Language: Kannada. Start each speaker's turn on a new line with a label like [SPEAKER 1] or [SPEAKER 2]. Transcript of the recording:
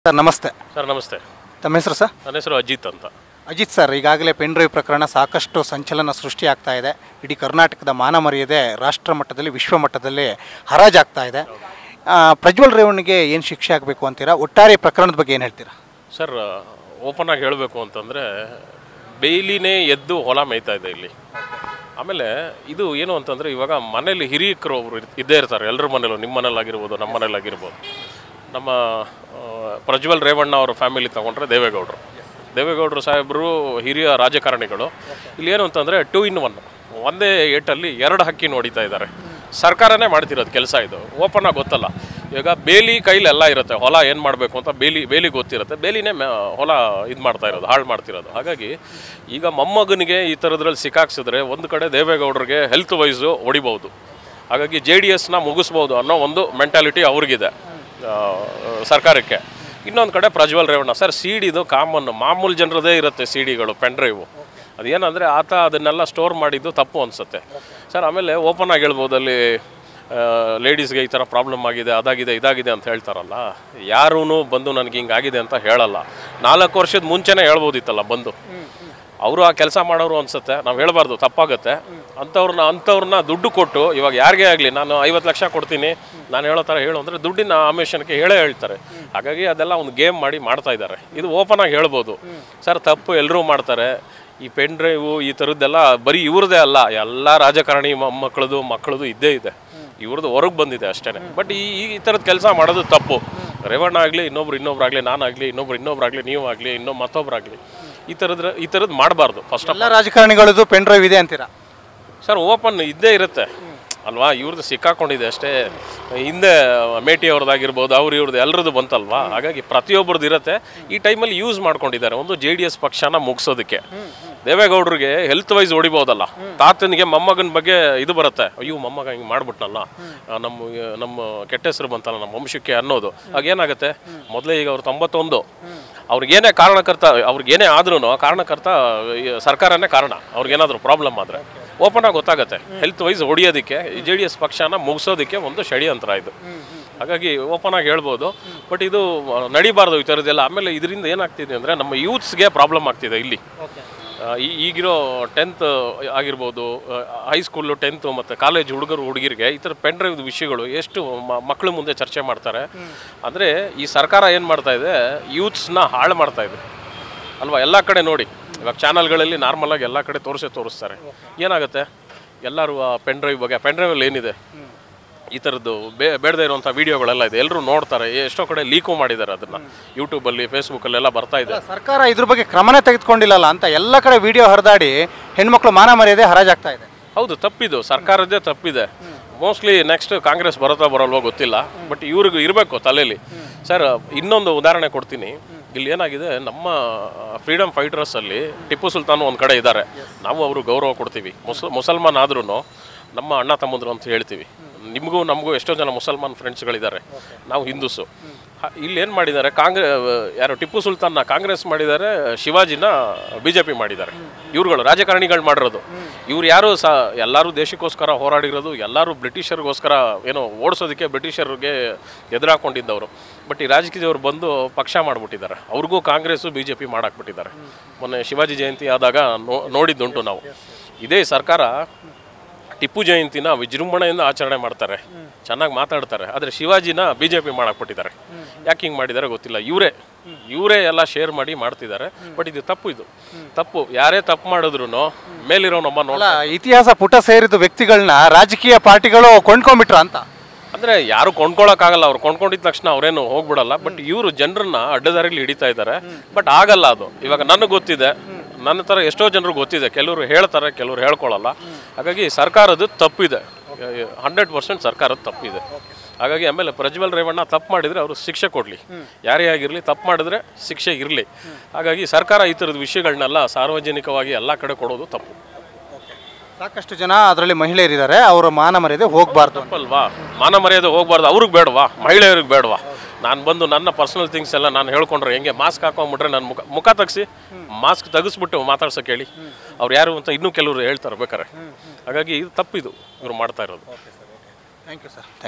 [SPEAKER 1] ಸರ್ ನಮಸ್ತೆ
[SPEAKER 2] ಸರ್ ನಮಸ್ತೆ
[SPEAKER 1] ತಮ್ಮ ಹೆಸರು ಸರ್
[SPEAKER 2] ನನ್ನ ಹೆಸರು ಅಜಿತ್ ಅಂತ
[SPEAKER 1] ಅಜಿತ್ ಸರ್ ಈಗಾಗಲೇ ಪೆನ್ ಡ್ರೈವ್ ಪ್ರಕರಣ ಸಾಕಷ್ಟು ಸಂಚಲನ ಸೃಷ್ಟಿಯಾಗ್ತಾ ಇದೆ ಇಡೀ ಕರ್ನಾಟಕದ ಮಾನ ಮರ್ಯಾದೆ ರಾಷ್ಟ್ರ ಮಟ್ಟದಲ್ಲಿ ವಿಶ್ವ ಮಟ್ಟದಲ್ಲಿ ಹರಾಜಾಗ್ತಾ ಇದೆ ಆ, ಪ್ರಜ್ವಲ್ ರೇವಣ್ಣಿಗೆ ಏನು ಶಿಕ್ಷೆ ಆಗಬೇಕು ಅಂತೀರಾ ಒಟ್ಟಾರೆ ಪ್ರಕರಣದ ಬಗ್ಗೆ ಏನು ಹೇಳ್ತೀರಾ
[SPEAKER 2] ಸರ್ ಓಪನ್ ಆಗಿ ಹೇಳಬೇಕು ಅಂತಂದರೆ ಬೇಲಿನೇ ಎದ್ದು ಹೊಲ ಮೇಯ್ತಾ ಇದೆ ಇಲ್ಲಿ ಆಮೇಲೆ ಇದು ಏನು ಅಂತಂದರೆ ಇವಾಗ ಮನೇಲಿ ಹಿರಿಯಕರು ಒಬ್ರು ಇರ್- ಇದ್ದೇ ಇರ್ತಾರೆ ಎಲ್ಲರ ಮನೇಲೂ ನಿಮ್ಮ ಮನೇಲಾಗಿರ್ಬೋದು ನಮ್ಮ ಮನೇಲಾಗಿರ್ಬೋದು ನಮ್ಮ ಆ, ಪ್ರಜ್ವಲ್ ರೇವಣ್ಣ ಅವ್ರ ಫ್ಯಾಮಿಲಿ ತಗೊಂಡ್ರೆ ದೇವೇಗೌಡರು ದೇವೇಗೌಡರು ಸಾಹೇಬರು ಹಿರಿಯ ರಾಜಕಾರಣಿಗಳು ಇಲ್ಲಿ ಏನು ಅಂತಂದರೆ ಟೂ ಇನ್ ಒನ್ ಒಂದೇ ಏಟಲ್ಲಿ ಎರಡು ಹಕ್ಕಿ ನೋಡಿತಾ ಇದ್ದಾರೆ ಸರ್ಕಾರನೇ ಮಾಡ್ತಿರೋದು ಕೆಲಸ ಇದು ಓಪನ್ ಆಗಿ ಗೊತ್ತಲ್ಲ ಈಗ ಬೇಲಿ ಕೈಲಿ ಎಲ್ಲ ಇರುತ್ತೆ ಹೊಲ ಏನು ಮಾಡಬೇಕು ಅಂತ ಬೇಲಿ ಬೇಲಿ ಗೊತ್ತಿರುತ್ತೆ ಬೇಲಿನೇ ಮ್ಯಾ- ಹೊಲ ಇದು ಮಾಡ್ತಾ ಇರೋದು ಹಾಳು ಮಾಡ್ತಿರೋದು ಹಾಗಾಗಿ ಈಗ ಮೊಮ್ಮಗನಿಗೆ ಈ ಥರದ್ರಲ್ಲಿ ಸಿಕ್ಕಾಕ್ಸಿದ್ರೆ ಒಂದು ಕಡೆ ದೇವೇಗೌಡರಿಗೆ ಹೆಲ್ತ್ ವೈಸು ಹೊಡಿಬೋದು ಹಾಗಾಗಿ ಜೆ ಡಿ ಎಸ್ನ ಮುಗಿಸ್ಬೋದು ಅನ್ನೋ ಒಂದು ಮೆಂಟಾಲಿಟಿ ಅವ್ರಿಗಿದೆ ಆ, ಸರ್ಕಾರಕ್ಕೆ ಇನ್ನೊಂದು ಕಡೆ ಪ್ರಜ್ವಲ್ ರೇವಣ್ಣ ಸರ್ ಸಿ ಡಿದು ಕಾಮನ್ ಮಾಮೂಲು ಜನರದೇ ಇರುತ್ತೆ ಸಿ ಡಿಗಳು ಪೆನ್ ಡ್ರೈವು ಅದೇನಂದರೆ ಆತ ಅದನ್ನೆಲ್ಲ ಸ್ಟೋರ್ ಮಾಡಿದ್ದು ತಪ್ಪು ಅನಿಸುತ್ತೆ ಸರ್ ಆಮೇಲೆ ಓಪನ್ ಆಗಿ ಹೇಳ್ಬೋದು ಅಲ್ಲಿ ಲೇಡೀಸ್ಗೆ ಈ ಥರ ಪ್ರಾಬ್ಲಮ್ ಆಗಿದೆ ಅದಾಗಿದೆ ಇದಾಗಿದೆ ಅಂತ ಹೇಳ್ತಾರಲ್ಲ ಯಾರೂ ಬಂದು ನನಗೆ ಹಿಂಗಾಗಿದೆ ಅಂತ ಹೇಳಲ್ಲ ನಾಲ್ಕು ವರ್ಷದ ಮುಂಚೆನೇ ಹೇಳ್ಬೋದಿತ್ತಲ್ಲ ಬಂದು ಅವರು ಆ ಕೆಲಸ ಮಾಡೋರು ಅನ್ಸುತ್ತೆ ನಾವು ಹೇಳಬಾರ್ದು ತಪ್ಪಾಗುತ್ತೆ ಅಂಥವ್ರನ್ನ ಅಂಥವ್ರನ್ನ ದುಡ್ಡು ಕೊಟ್ಟು ಇವಾಗ ಯಾರಿಗೇ ಆಗಲಿ ನಾನು ಐವತ್ತು ಲಕ್ಷ ಕೊಡ್ತೀನಿ ನಾನು ಹೇಳೋ ಥರ ಹೇಳು ಅಂದರೆ ದುಡ್ಡಿನ ಆಮಿಷನ್ಗೆ ಹೇಳೇ ಹೇಳ್ತಾರೆ ಹಾಗಾಗಿ ಅದೆಲ್ಲ ಒಂದು ಗೇಮ್ ಮಾಡಿ ಮಾಡ್ತಾ ಇದ್ದಾರೆ ಇದು ಓಪನ್ ಆಗಿ ಹೇಳ್ಬೋದು ಸರ್ ತಪ್ಪು ಎಲ್ಲರೂ ಮಾಡ್ತಾರೆ ಈ ಪೆನ್ ಡ್ರೈವು ಈ ಥರದ್ದೆಲ್ಲ ಬರೀ ಇವ್ರದ್ದೇ ಅಲ್ಲ ಎಲ್ಲ ರಾಜಕಾರಣಿ ಮಕ್ಕಳದು ಮಕ್ಕಳದು ಇದ್ದೇ ಇದೆ ಇವ್ರದ್ದು ಹೊರಗೆ ಬಂದಿದೆ ಅಷ್ಟೇ ಬಟ್ ಈ ಈ ಥರದ ಕೆಲಸ ಮಾಡೋದು ತಪ್ಪು ರೇವಣ್ಣ ಆಗಲಿ ಇನ್ನೊಬ್ರು ಇನ್ನೊಬ್ರಾಗಲಿ ನಾನಾಗಲಿ ಇನ್ನೊಬ್ರು ಇನ್ನೊಬ್ರಾಗಲಿ ನೀವು ಆಗಲಿ ಇನ್ನೊಬ್ಬ ಮತ್ತೊಬ್ರಾಗಲಿ ಈ ಥರದ್ರ ಈ ಥರದ್ದು ಮಾಡಬಾರ್ದು ಫಸ್ಟ್ ಆಫ್
[SPEAKER 1] ಎಲ್ಲ ರಾಜಕಾರಣಿಗಳದ್ದು ಪೆನ್ ಡ್ರೈವ್ ಇದೆ ಅಂತೀರಾ
[SPEAKER 2] ಸರ್ ಓಪನ್ ಇದ್ದೇ ಇರುತ್ತೆ ಅಲ್ವಾ ಇವ್ರದ್ದು ಸಿಕ್ಕಾಕೊಂಡಿದೆ ಅಷ್ಟೇ ಹಿಂದೆ ಮೇಟಿ ಅವ್ರದ್ದಾಗಿರ್ಬೋದು ಅವ್ರು ಇವ್ರದ್ದು ಎಲ್ಲರದ್ದು ಬಂತಲ್ವಾ ಹಾಗಾಗಿ ಪ್ರತಿಯೊಬ್ಬರದ್ದು ಇರುತ್ತೆ ಈ ಟೈಮಲ್ಲಿ ಯೂಸ್ ಮಾಡ್ಕೊಂಡಿದ್ದಾರೆ ಒಂದು ಜೆ ಡಿ ಎಸ್ ಪಕ್ಷನ ಮುಗಿಸೋದಕ್ಕೆ ದೇವೇಗೌಡರಿಗೆ ಹೆಲ್ತ್ ವೈಸ್ ಹೊಡಿಬೋದಲ್ಲ ತಾತನಿಗೆ ಮೊಮ್ಮಗನ ಬಗ್ಗೆ ಇದು ಬರುತ್ತೆ ಅಯ್ಯೋ ಮೊಮ್ಮಗ ಹಿಂಗೆ ಮಾಡ್ಬಿಟ್ನಲ್ಲ ಆ, ನಮ್ಮ ನಮ್ಮ ಕೆಟ್ಟ ಹೆಸರು ಬಂತಲ್ಲ ನಮ್ಮ ವಂಶಕ್ಕೆ ಅನ್ನೋದು ಆಗ ಏನಾಗುತ್ತೆ ಮೊದಲೇ ಈಗ ಅವ್ರು ತೊಂಬತ್ತೊಂದು ಅವ್ರಿಗೇನೇ ಕಾರಣಕರ್ತ ಅವ್ರಿಗೇನೇ ಆದ್ರೂ ಕಾರಣಕರ್ತ ಈ ಸರ್ಕಾರನೇ ಕಾರಣ ಅವ್ರಿಗೇನಾದರೂ ಪ್ರಾಬ್ಲಮ್ ಆದರೆ ಓಪನ್ ಆಗಿ ಗೊತ್ತಾಗುತ್ತೆ ಹೆಲ್ತ್ ವೈಸ್ ಹೊಡಿಯೋದಕ್ಕೆ ಜೆ ಡಿ ಎಸ್ ಪಕ್ಷನ ಮುಗಿಸೋದಕ್ಕೆ ಒಂದು ಷಡ್ಯಂತ್ರ ಇದು ಹಾಗಾಗಿ ಓಪನ್ ಆಗಿ ಹೇಳ್ಬೋದು ಬಟ್ ಇದು ಆ, ನಡಿಬಾರ್ದು ಈ ಥರದ್ದೆಲ್ಲ ಆಮೇಲೆ ಇದರಿಂದ ಏನಾಗ್ತಿದೆ ಅಂದರೆ ನಮ್ಮ ಯೂತ್ಸ್ಗೆ ಪ್ರಾಬ್ಲಮ್ ಆಗ್ತಿದೆ ಇಲ್ಲಿ ಆ, ಈ ಈಗಿರೋ ಟೆಂತ್ ಆಗಿರ್ಬೋದು ಹೈಸ್ಕೂಲು ಟೆಂತು ಮತ್ತು ಕಾಲೇಜ್ ಹುಡುಗರು ಹುಡುಗಿರಿಗೆ ಈ ಥರ ಪೆನ್ ಡ್ರೈವ್ ವಿಷಯಗಳು ಎಷ್ಟು ಮ- ಮಕ್ಕಳ ಮುಂದೆ ಚರ್ಚೆ ಮಾಡ್ತಾರೆ ಅಂದರೆ ಈ ಸರ್ಕಾರ ಏನು ಮಾಡ್ತಾ ಇದೆ ಯೂತ್ಸ್ನ ಹಾಳು ಮಾಡ್ತಾ ಇದೆ ಅಲ್ವಾ ಎಲ್ಲ ಕಡೆ ನೋಡಿ ಇವಾಗ ಚಾನಲ್ಗಳಲ್ಲಿ ನಾರ್ಮಲಾಗಿ ಎಲ್ಲ ಕಡೆ ತೋರಿಸೇ ತೋರಿಸ್ತಾರೆ ಏನಾಗುತ್ತೆ ಎಲ್ಲರೂ ಆ ಪೆನ್ ಡ್ರೈವ್ ಬಗ್ಗೆ ಪೆನ್ ಡ್ರೈವಲ್ಲಿ ಏನಿದೆ ಈ ಥರದ್ದು ಬೇ ಬೇಡದೇ ಇರುವಂಥ ವೀಡಿಯೋಗಳೆಲ್ಲ ಇದೆ ಎಲ್ಲರೂ ನೋಡ್ತಾರೆ ಎಷ್ಟೋ ಕಡೆ ಲೀಕು ಮಾಡಿದ್ದಾರೆ ಅದನ್ನು ಯೂಟ್ಯೂಬಲ್ಲಿ ಫೇಸ್ಬುಕ್ಕಲ್ಲೆಲ್ಲ ಬರ್ತಾ ಇದೆ
[SPEAKER 1] ಸರ್ಕಾರ ಇದ್ರ ಬಗ್ಗೆ ಕ್ರಮನೇ ತೆಗೆದುಕೊಂಡಿಲ್ಲಲ್ಲ ಅಂತ ಎಲ್ಲ ಕಡೆ ವಿಡಿಯೋ ಹರಿದಾಡಿ ಹೆಣ್ಮಕ್ಳು ಮಾನ ಮರ್ಯಾದೆ ಹರಾಜಾಗ್ತಾ ಇದೆ
[SPEAKER 2] ಹೌದು ತಪ್ಪಿದು ಸರ್ಕಾರದ್ದೇ ತಪ್ಪಿದೆ ಮೋಸ್ಟ್ಲಿ ನೆಕ್ಸ್ಟ್ ಕಾಂಗ್ರೆಸ್ ಬರುತ್ತಾ ಬರಲ್ವೋ ಗೊತ್ತಿಲ್ಲ ಬಟ್ ಇವ್ರಿಗೂ ಇರಬೇಕು ತಲೆಯಲ್ಲಿ ಸರ್ ಇನ್ನೊಂದು ಉದಾಹರಣೆ ಕೊಡ್ತೀನಿ ಇಲ್ಲಿ ಏನಾಗಿದೆ ನಮ್ಮ ಫ್ರೀಡಮ್ ಫೈಟರ್ಸಲ್ಲಿ ಟಿಪ್ಪು ಸುಲ್ತಾನ್ ಒಂದು ಕಡೆ ಇದ್ದಾರೆ ನಾವು ಅವರು ಗೌರವ ಕೊಡ್ತೀವಿ ಮುಸ ಮುಸಲ್ಮಾನ್ ಆದ್ರೂ ನಮ್ಮ ಅಣ್ಣ ತಮ್ಮಂದ್ರು ಅಂತ ಹೇಳ್ತೀವಿ ನಿಮಗೂ ನಮಗೂ ಎಷ್ಟೋ ಜನ ಮುಸಲ್ಮಾನ್ ಫ್ರೆಂಡ್ಸ್ಗಳಿದ್ದಾರೆ ನಾವು ಹಿಂದೂಸು ಹ- ಇಲ್ಲಿ ಏನು ಮಾಡಿದ್ದಾರೆ ಕಾಂಗ್ರೆ ಯಾರು ಟಿಪ್ಪು ಸುಲ್ತಾನ್ನ ಕಾಂಗ್ರೆಸ್ ಮಾಡಿದ್ದಾರೆ ಶಿವಾಜಿನ ಬಿ ಜೆ ಪಿ ಮಾಡಿದ್ದಾರೆ ಇವ್ರುಗಳು ರಾಜಕಾರಣಿಗಳು ಮಾಡಿರೋದು ಇವ್ರು ಯಾರು ಸಹ ಎಲ್ಲರೂ ದೇಶಕ್ಕೋಸ್ಕರ ಹೋರಾಡಿರೋದು ಎಲ್ಲರೂ ಬ್ರಿಟಿಷರಿಗೋಸ್ಕರ ಏನೋ ಓಡಿಸೋದಕ್ಕೆ ಬ್ರಿಟಿಷರಿಗೆ ಎದುರಾಕೊಂಡಿದ್ದವರು ಬಟ್ ಈ ರಾಜಕೀಯದವ್ರು ಬಂದು ಪಕ್ಷ ಮಾಡಿಬಿಟ್ಟಿದ್ದಾರೆ ಅವ್ರಿಗೂ ಕಾಂಗ್ರೆಸ್ಸು ಬಿ ಜೆ ಪಿ ಮಾಡಾಕ್ಬಿಟ್ಟಿದ್ದಾರೆ ಮೊನ್ನೆ ಶಿವಾಜಿ ಜಯಂತಿ ಆದಾಗ ನೋ ನೋಡಿದ್ದುಂಟು ನಾವು ಇದೇ ಸರ್ಕಾರ ಟಿಪ್ಪು ಜಯಂತಿನ ವಿಜೃಂಭಣೆಯಿಂದ ಆಚರಣೆ ಮಾಡ್ತಾರೆ ಚೆನ್ನಾಗಿ ಮಾತಾಡ್ತಾರೆ ಆದರೆ ಶಿವಾಜಿನ ಬಿ ಜೆ ಪಿ ಮಾಡಾಕ್ಬಿಟ್ಟಿದ್ದಾರೆ ಯಾಕೆ ಹಿಂಗೆ ಮಾಡಿದ್ದಾರೆ ಗೊತ್ತಿಲ್ಲ ಇವರೇ ಇವರೇ ಎಲ್ಲ ಶೇರ್ ಮಾಡಿ ಮಾಡ್ತಿದ್ದಾರೆ ಬಟ್ ಇದು ತಪ್ಪು ಇದು ತಪ್ಪು ಯಾರೇ ತಪ್ಪು ಮಾಡಿದ್ರು ಮೇಲಿರೋ ನಮ್ಮ ನೋಡ
[SPEAKER 1] ಅಲ್ಲ ಇತಿಹಾಸ ಪುಟ ಸೇರಿದ ವ್ಯಕ್ತಿಗಳನ್ನ ರಾಜಕೀಯ ಪಾರ್ಟಿಗಳು ಕೊಂಡ್ಕೊಂಡ್ಬಿಟ್ರ ಅಂತ
[SPEAKER 2] ಅಂದರೆ ಯಾರು ಕೊಂಡ್ಕೊಳಕ್ಕಾಗಲ್ಲ ಅವ್ರು ಕೊಂಡ್ಕೊಂಡಿದ ತಕ್ಷಣ ಅವರೇನು ಹೋಗ್ಬಿಡಲ್ಲ ಬಟ್ ಇವರು ಜನರನ್ನ ಅಡ್ಡದಾರಿಲಿ ಹಿಡಿತಾ ಇದ್ದಾರೆ ಬಟ್ ಆಗಲ್ಲ ಅದು ಇವಾಗ ನನಗೆ ಗೊತ್ತಿದೆ ನನ್ನ ಥರ ಎಷ್ಟೋ ಜನರು ಗೊತ್ತಿದೆ ಕೆಲವರು ಹೇಳ್ತಾರೆ ಕೆಲವರು ಹೇಳ್ಕೊಳ್ಳಲ್ಲ ಹಾಗಾಗಿ ಸರ್ಕಾರದ್ದು ತಪ್ಪಿದೆ ಹಂಡ್ರೆಡ್ ಪರ್ಸೆಂಟ್ ಸರ್ಕಾರದ ತಪ್ಪಿದೆ ಹಾಗಾಗಿ ಆಮೇಲೆ ಪ್ರಜ್ವಲ್ ರೇವಣ್ಣ ತಪ್ಪು ಮಾಡಿದರೆ ಅವರು ಶಿಕ್ಷೆ ಕೊಡಲಿ ಯಾರೇ ಆಗಿರಲಿ ತಪ್ಪು ಮಾಡಿದ್ರೆ ಶಿಕ್ಷೆ ಇರಲಿ ಹಾಗಾಗಿ ಸರ್ಕಾರ ಈ ಥರದ ವಿಷಯಗಳನ್ನೆಲ್ಲ ಸಾರ್ವಜನಿಕವಾಗಿ ಎಲ್ಲ ಕಡೆ ಕೊಡೋದು ತಪ್ಪು
[SPEAKER 1] ಸಾಕಷ್ಟು ಜನ ಅದರಲ್ಲಿ ಮಹಿಳೆಯರಿದ್ದಾರೆ ಅವರ ಮಾನ ಮರ್ಯಾದೆ ಹೋಗಬಾರ್ದು
[SPEAKER 2] ತಪ್ಪಲ್ವಾ ಮಾನ ಮರ್ಯಾದೆ ಹೋಗ್ಬಾರ್ದು ಅವ್ರಿಗೆ ಬೇಡವಾ ಮಹಿಳೆಯರಿಗೆ ಬೇಡವಾ ನಾನು ಬಂದು ನನ್ನ ಪರ್ಸನಲ್ ಥಿಂಗ್ಸ್ ಎಲ್ಲ ನಾನು ಹೇಳ್ಕೊಂಡ್ರೆ ಹೆಂಗೆ ಮಾಸ್ಕ್ ಹಾಕೊಂಡ್ಬಿಟ್ರೆ ನನ್ನ ಮುಖ ಮುಖ ತೆಗ್ಸಿ ಮಾಸ್ಕ್ ತೆಗಿಸ್ಬಿಟ್ಟು ಮಾತಾಡ್ಸೋಕೆ ಹೇಳಿ ಅವ್ರು ಯಾರು ಅಂತ ಇನ್ನೂ ಕೆಲವರು ಹೇಳ್ತಾರೆ ಬೇಕಾರೆ ಹಾಗಾಗಿ ಇದು ತಪ್ಪಿದು ಇವ್ರು ಮಾಡ್ತಾ ಇರೋದು
[SPEAKER 1] ಥ್ಯಾಂಕ್ ಯು ಸರ್